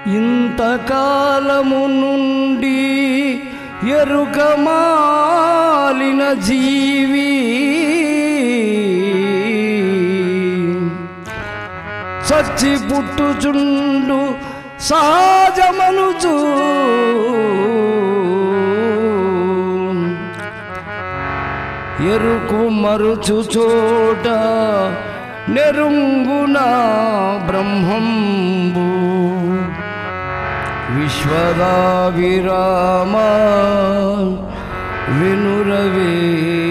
ఇంతకాలము నుండి ఎరుకమాలిన జీవి చచ్చి పుట్టుచుండు సహజమనుచు ఎరుకు మరుచు చోట నెరుంగున బ్రహ్మంబు విశ్వదా విరామ వినురవే